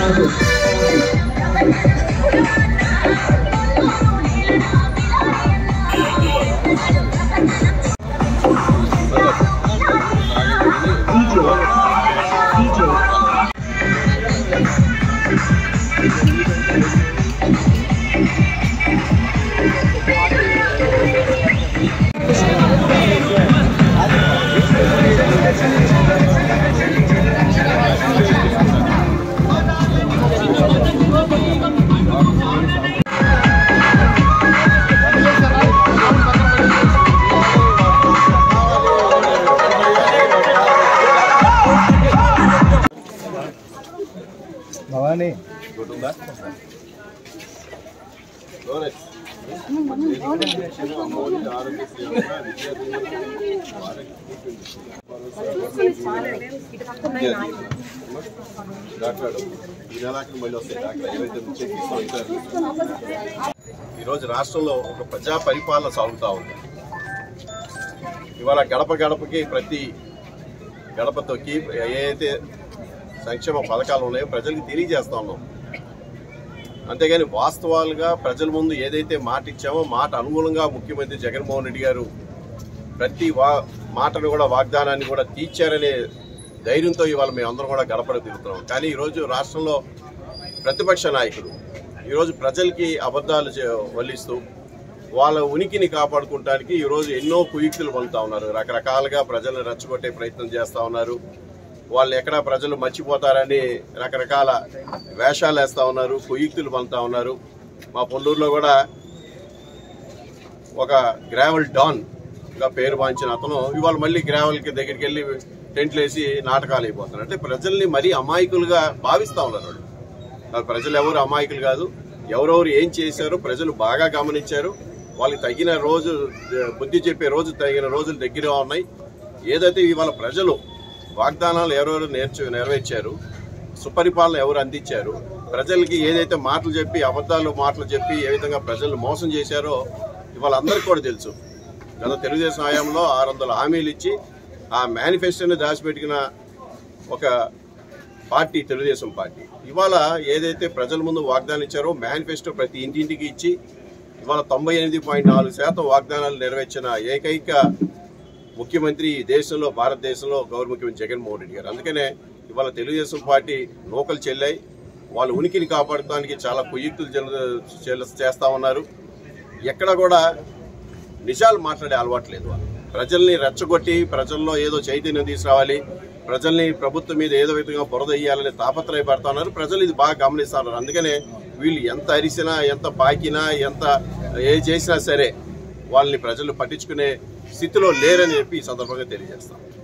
భవానీ ఈరోజు రాష్ట్రంలో ఒక ప్రజా పరిపాలన సాగుతూ ఉంది ఇవాళ గడప గడపకి ప్రతి గడప తొక్కి ఏదైతే సంక్షేమ పథకాలు ఉన్నాయో ప్రజలకు తెలియజేస్తా ఉన్నాం అంతేగాని వాస్తవాలుగా ప్రజల ముందు ఏదైతే మాట ఇచ్చామో మాట అనుకూలంగా ముఖ్యమంత్రి జగన్మోహన్ రెడ్డి గారు ప్రతి వా మాటను కూడా వాగ్దానాన్ని కూడా తీర్చారనే ధైర్యంతో ఇవాళ మేమందరం కూడా గడపడ తిరుగుతున్నాం కానీ ఈరోజు రాష్ట్రంలో ప్రతిపక్ష నాయకులు ఈరోజు ప్రజలకి అబద్ధాలు చే- వల్లిస్తూ వాళ్ళ ఉనికిని కాపాడుకోవడానికి ఈరోజు ఎన్నో కుయుక్తులు పొందుతా ఉన్నారు రకరకాలుగా ప్రజలను రెచ్చగొట్టే ప్రయత్నం చేస్తూ ఉన్నారు వాళ్ళు ఎక్కడ ప్రజలు మర్చిపోతారని రకరకాల వేషాలు వేస్తూ ఉన్నారు కుయుక్తులు పొందుతా ఉన్నారు మా పొల్లూరులో కూడా ఒక గ్రావెల్ డాన్ గా పేరు వాంచిన అతను ఇవాళ మళ్ళీ గ్రావెల్ కి దగ్గరికి వెళ్ళి టెంట్లు వేసి నాటకాలు అయిపోతున్నారు అంటే ప్రజల్ని మరీ అమాయకులుగా భావిస్తా ఉన్నారు వాళ్ళు వాళ్ళు ప్రజలు ఎవరు అమాయకులు కాదు ఎవరెవరు ఏం చేశారో ప్రజలు బాగా గమనించారు వాళ్ళకి తగిన రోజు బుద్ధి చెప్పే రోజు తగిన రోజులు దగ్గరగా ఉన్నాయి ఏదైతే ఇవాళ ప్రజలు వాగ్దానాలు ఎవరెవరు నేర్చు నెరవేర్చారు సుపరిపాలన ఎవరు అందించారు ప్రజలకి ఏదైతే మాటలు చెప్పి అబద్ధాలు మాటలు చెప్పి ఏ విధంగా ప్రజలు మోసం చేశారో ఇవాళ అందరికీ కూడా తెలుసు గత తెలుగుదేశం హయాంలో ఆరు వందల హామీలు ఇచ్చి ఆ మేనిఫెస్టోని దాచిపెట్టిన ఒక పార్టీ తెలుగుదేశం పార్టీ ఇవాళ ఏదైతే ప్రజల ముందు వాగ్దానం ఇచ్చారో మేనిఫెస్టో ప్రతి ఇంటింటికి ఇచ్చి ఇవాళ తొంభై ఎనిమిది పాయింట్ నాలుగు శాతం వాగ్దానాలు నెరవేర్చిన ఏకైక ముఖ్యమంత్రి ఈ దేశంలో భారతదేశంలో గౌరవ ముఖ్యమంత్రి జగన్మోహన్ రెడ్డి గారు అందుకనే ఇవాళ తెలుగుదేశం పార్టీ నూకలు చెల్లాయి వాళ్ళ ఉనికిని కాపాడటానికి చాలా కుయుక్తులు చెల్ల- చెల్ల- చేస్తా ఉన్నారు ఎక్కడ కూడా నిజాలు మాట్లాడే అలవాటు లేదు వాళ్ళు ప్రజల్ని రెచ్చగొట్టి ప్రజల్లో ఏదో చైతన్యం తీసుకురావాలి ప్రజల్ని ప్రభుత్వం మీద ఏదో విధంగా బురద వేయాలని తాపత్రయపడతా ఉన్నారు ప్రజలు ఇది బాగా గమనిస్తా ఉన్నారు అందుకనే వీళ్ళు ఎంత అరిసినా ఎంత పాకినా ఎంత ఏ చేసినా సరే వాళ్ళని ప్రజలు పట్టించుకునే స్థితిలో లేరని చెప్పి ఈ సందర్భంగా తెలియజేస్తాం